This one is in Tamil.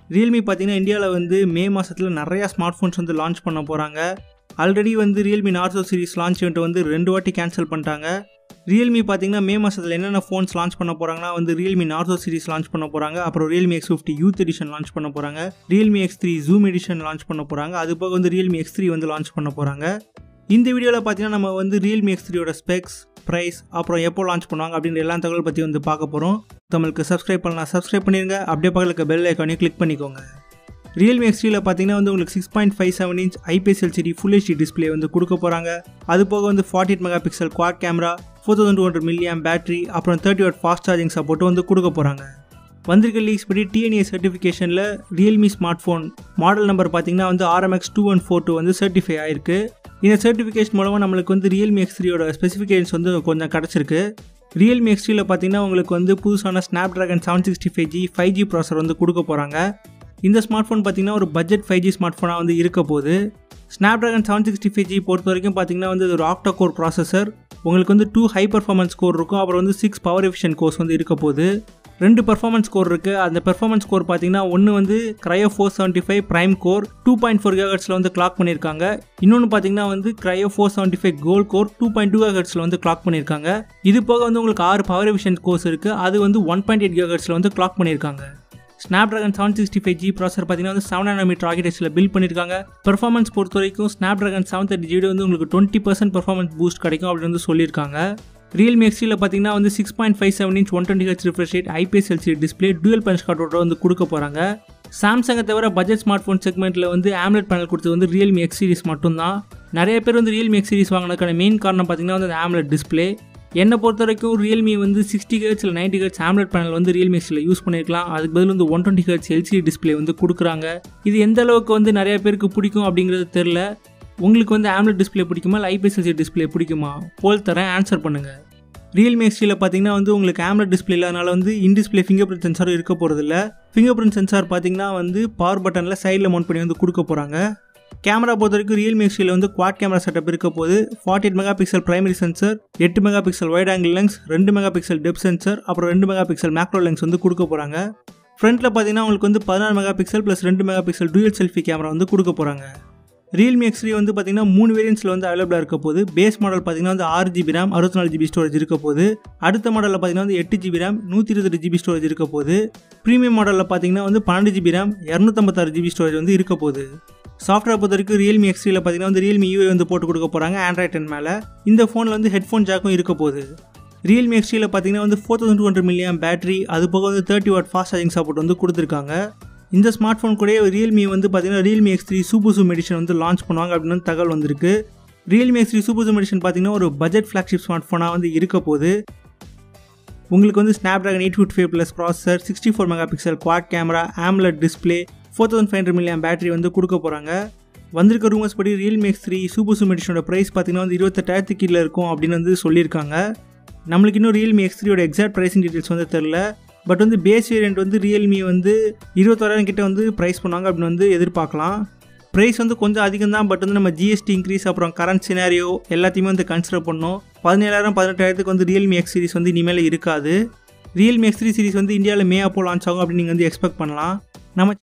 ரியல்மி பார்த்தீங்கன்னா இந்தியாவில் வந்து மே மாதத்தில் நிறையா ஸ்மார்ட் ஃபோன்ஸ் வந்து லான்ச் பண்ண போகிறாங்க ஆல்ரெடி வந்து Realme Narzo series launch event வந்து ரெண்டு வாட்டி கேன்சல் பண்ணிட்டாங்க ரியல்மி பார்த்தீங்கன்னா மே மாதத்தில் என்னென்ன ஃபோன்ஸ் லான்ச் பண்ண போகிறாங்கன்னா வந்து ரியல்மி நார்சோ சீரிஸ் லான்ச் பண்ண போகிறாங்க அப்புறம் Realme X fifty youth edition launch பண்ண போகிறாங்க Realme X three zoom edition launch பண்ண போகிறாங்க அது போக வந்து ரியல்மி எக்ஸ் த்ரீ வந்து லான்ச் பண்ண போகிறாங்க இந்த வீடியோவில் பார்த்தீங்கன்னா நம்ம வந்து ரியல்மி எக்ஸ் த்ரீயோட ஸ்பெக்ஸ் ப்ரைஸ் அப்புறம் எப்போ லான்ச் பண்ணுவாங்க அப்படின்ற எல்லா தகவல் பற்றி வந்து பார்க்க போகிறோம் தமிழுக்கு சப்ஸ்கிரைப் பண்ணலாம் சப்ஸ்கிரைப் பண்ணிடுங்க அப்படியே பக்கத்தில் பெல் ஐக்கானையும் கிளிக் பண்ணிக்கோங்க ரியல்மி எக்ஸ்டியில் பார்த்தீங்கன்னா வந்து உங்களுக்கு six point five seven inch IPS LCD full HD display வந்து கொடுக்க போகிறாங்க அது போக வந்து forty eight megapixel quad camera four thousand two hundred milliamp battery அப்புறம் thirty watt fast charging support வந்து கொடுக்க போகிறாங்க வந்திருக்க லீக்ஸ் படி டிஎன்ஏ சர்டிஃபிகேஷனில் Realme smartphone model number பார்த்தீங்கன்னா வந்து RMX two one four two வந்து சர்டிஃபை ஆயிருக்கு இந்த சர்டிஃபிகேஷன் மூலமாக நம்மளுக்கு வந்து ரியல்மி எக்ஸ் த்ரீயோட ஸ்பெசிஃபிகேஷன்ஸ் வந்து கொஞ்சம் கிடச்சிருக்கு ரியல்மி எக்ஸ் த்ரீயில் பார்த்தீங்கன்னா உங்களுக்கு வந்து புதுசான Snapdragon seven sixty five G five G processor வந்து கொடுக்க போகிறாங்க இந்த ஸ்மார்ட் ஃபோன் பார்த்தீங்கன்னா ஒரு பட்ஜெட் ஃபைவ் ஜி ஸ்மார்ட் ஃபோனாக வந்து இருக்க போகுது Snapdragon seven sixty five G பொறுத்த வரைக்கும் பார்த்தீங்கன்னா வந்து இது ஒரு ஆக்டா கோர் ப்ராசஸர் உங்களுக்கு வந்து டூ ஹை பர்ஃபார்மன்ஸ் கோர் இருக்கும் அப்புறம் வந்து சிக்ஸ் பவர் எஃபிஷியன்ட் கோர்ஸ் வந்து இருக்க போகுது ரெண்டு பெர்ஃபார்மன்ஸ் கோர் இருக்குது அந்த பெர்ஃபார்மன்ஸ் கோர் பார்த்தீங்கன்னா ஒன்று வந்து Kryo four seventy five prime core two point four ஹெர்ட்ஸில் வந்து கிளாக் பண்ணியிருக்காங்க இன்னொன்று பார்த்தீங்கன்னா வந்து Kryo four seventy five gold core two point two ஹெர்ட்ஸில் வந்து கிளாக் பண்ணியிருக்காங்க இது போக வந்து உங்களுக்கு ஆறு பவர் எஃபிஷியன்ட் கோர்ஸ் இருக்குது அது வந்து ஒன் பாயிண்ட் எயிட் ஹெர்ட்ஸில் வந்து கிளாக் பண்ணியிருக்காங்க Snapdragon seven sixty five G processor பார்த்தீங்கன்னா வந்து செவன் நானோமீட்டர் ஆர்கிடெக்சரில் பில்ட் பண்ணியிருக்காங்க பெர்ஃபார்மன்ஸ் பொறுத்த வரைக்கும் Snapdragon seven thirty GT வந்து உங்களுக்கு டுவெண்ட்டி பர்சன்ட் பெர்ஃபார்மன்ஸ் பூஸ்ட் கிடைக்கும் அப்படின்னு வந்து சொல்லியிருக்காங்க ரியல்மி எக்ஸியில் பார்த்தீங்கன்னா வந்து six point five seven inch one twenty H refresh rate IPS LC display dual punch கார்டோட வந்து கொடுக்க போகிறாங்க சாம்சங்கை தவிர பட்ஜெட் ஸ்மார்ட் ஃபோன் செக்மெண்ட்டில் வந்து ஆம்லெட் பேனல் கொடுத்தது வந்து ரியல்மி எக்ஸ் சீரிஸ் மட்டும்தான் நிறைய பேர் வந்து ரியல்மி எக்ஸ் சீரிஸ் வாங்கினதுக்கான மெயின் காரணம் பார்த்தீங்கன்னா வந்து ஆம்லெட் டிஸ்பிளே என்னை பொறுத்த வரைக்கும் ரியல்மி வந்து சிக்ஸ்டி ஹெர்ட்ஸ் இல்லை நைன்டி ஹெர்ட்ஸ் ஆம்லெட் பேனல் வந்து ரியல்மி எக்ஸில் யூஸ் பண்ணியிருக்கலாம் அதுக்கு பதில் வந்து one twenty hertz LCD display வந்து கொடுக்குறாங்க இது எந்த அளவுக்கு வந்து நிறைய பேருக்கு பிடிக்கும் அப்படிங்கிறது தெரில உங்களுக்கு வந்து ஆம்லெட் டிஸ்பிளே பிடிக்குமா இல்லை ஐபிஎஸ் எல்சிடி டிஸ்பிளே பிடிக்குமா போல் தரேன் ஆன்சர் பண்ணுங்கள் ரியல்மி எக்ஸ்டியில் பார்த்தீங்கன்னா வந்து உங்களுக்கு ஆம்லெட் டிஸ்பிளே இல்லாதனால வந்து இன் டிஸ்பிளே ஃபிங்கர் பிரிண்ட் சென்சாரும் இருக்க போகிறதில்ல ஃபிங்கர் பிரிண்ட் சென்சார் பார்த்தீங்கன்னா வந்து பவர் பட்டனில் சைடில் மவுண்ட் பண்ணி வந்து கொடுக்க போகிறாங்க கேமரா பொறுத்த வரைக்கும் ரியல்மி எக்ஸ்டியில் வந்து குவாட் கேமரா செட்டப் இருக்க போது forty eight megapixel primary sensor எட்டு megapixel wide angle lens ரெண்டு மெகா பிக்சல் டெப் சென்சர் அப்புறம் ரெண்டு மெகா பிக்சல் மேக்ரோ லென்ஸ் வந்து கொடுக்க போகிறாங்க ஃப்ரண்ட்டில் பார்த்தீங்கன்னா உங்களுக்கு வந்து பதினாறு மெகா பிக்சல் ப்ளஸ் ரெண்டு megapixel dual selfie camera வந்து கொடுக்க போகிறாங்க ரியல்மி எக்ஸ் த்ரீ வந்து பார்த்தீங்கன்னா மூணு வேரியன்ஸில் வந்து அவைலபிளாக இருக்க போது பேஸ் மாடல் பார்த்தீங்கன்னா வந்து ஆறு ஜிபி ரேம் அறுபத்தி நாலு ஜிபி ஸ்டோரேஜ் இருக்க போது அடுத்த மாடலில் பார்த்தீங்கன்னா வந்து எட்டு ஜிபி ரேம் நூற்றி இருபது ஜிபி ஸ்டோரேஜ் இருக்க போது ப்ரீமியம் மாடலில் பார்த்தீங்கன்னா வந்து பன்னெண்டு ஜிபி ரேம் இரநூத்தம்பத்தாறு ஜிபி ஸ்டோரேஜ் வந்து இருக்க போகுது சாஃப்ட்வேர் பொறுத்த வரைக்கும் ரியல்மி எக்ஸ் த்ரீல பார்த்தீங்கன்னா வந்து ரியல்மி யூஏ வந்து போட்டு கொடுக்க போகிறாங்க ஆண்ட்ராய்ட் டென் மேலே இந்த ஃபோனில் வந்து ஹெட்ஃபோன் ஜாக்கும் இருக்க போகுது ரியல்மி எக்ஸ் த்ரீல பார்த்தீங்கன்னா வந்து four thousand two hundred milliamp battery அது போக வந்து thirty watt fast charging support வந்து கொடுத்துருக்காங்க இந்த ஸ்மார்ட் ஃபோன் கூட ரியல்மி வந்து பார்த்தீங்கன்னா Realme X three super zoom edition வந்து லான்ச் பண்ணுவாங்க அப்படின்னு தகவல் வந்திருக்கு Realme X three super zoom edition பார்த்தீங்கன்னா ஒரு பட்ஜெட் ஃப்ளாக்ஷிப் ஸ்மார்ட் ஃபோனாக வந்து இருக்க போது உங்களுக்கு வந்து Snapdragon eight fifty five plus processor sixty four megapixel quad camera AMOLED display four thousand five hundred milliamp battery வந்து கொடுக்க போகிறாங்க வந்திருக்க ரூமர்ஸ் படி Realme X three super zoom எடிஷனோட ப்ரைஸ் பார்த்தீங்கன்னா வந்து இருபத்தெட்டாயிரத்து கீழே இருக்கும் அப்படின்னு வந்து சொல்லியிருக்காங்க நம்மளுக்கு இன்னும் ரியல்மி எக்ஸ் த்ரீயோட எக்ஸாக்ட் ப்ரைஸிங் டீட்டெயில்ஸ் வந்து தெரில பட் வந்து பேஸ் வேரியண்ட் வந்து ரியல்மி வந்து இருபத்தோராயிரம் கிட்ட வந்து ப்ரைஸ் பண்ணுவாங்க அப்படின்னு வந்து எதிர்பார்க்கலாம் ப்ரைஸ் வந்து கொஞ்சம் அதிகம் தான் பட் வந்து நம்ம ஜிஎஸ்டி இன்க்ரீஸ் அப்புறம் கரண்ட் சினாரியோ எல்லாத்தையுமே வந்து கன்சிடர் பண்ணோம் பதினேழாயிரம் பதினெட்டாயிரத்துக்கு வந்து ரியல்மி எக்ஸ் சீரிஸ் வந்து இனிமேல் இருக்காது ரியல்மி எக்ஸ் த்ரீ சீரிஸ் வந்து இந்தியாவில் மே அப்போ லான்ச் ஆகும் அப்படின்னு நீங்கள் வந்து எக்ஸ்பெக்ட் பண்ணலாம் நம்ம